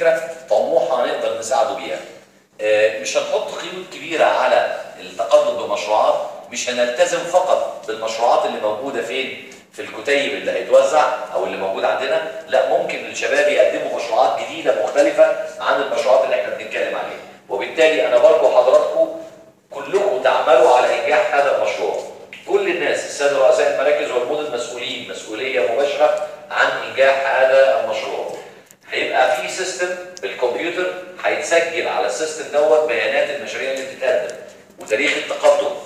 فكره طموحه نقدر نساعده بيها. آه، مش هنحط قيود كبيره على التقدم بمشروعات مش هنلتزم فقط بالمشروعات اللي موجوده فين في الكتيب اللي هيتوزع او اللي موجود عندنا لا ممكن الشباب يقدموا مشروعات جديده مختلفه عن المشروعات اللي احنا بنتكلم عليها وبالتالي انا برجو حضراتكم كلكم تعملوا على انجاح هذا المشروع كل الناس الساده رؤساء المراكز والمدن مسؤولين مسؤوليه مباشره عن انجاح هذا المشروع هيبقى في سيستم بالكمبيوتر هيتسجل على السيستم دوت بيانات المشاريع اللي بتتقدم وتاريخ التقدم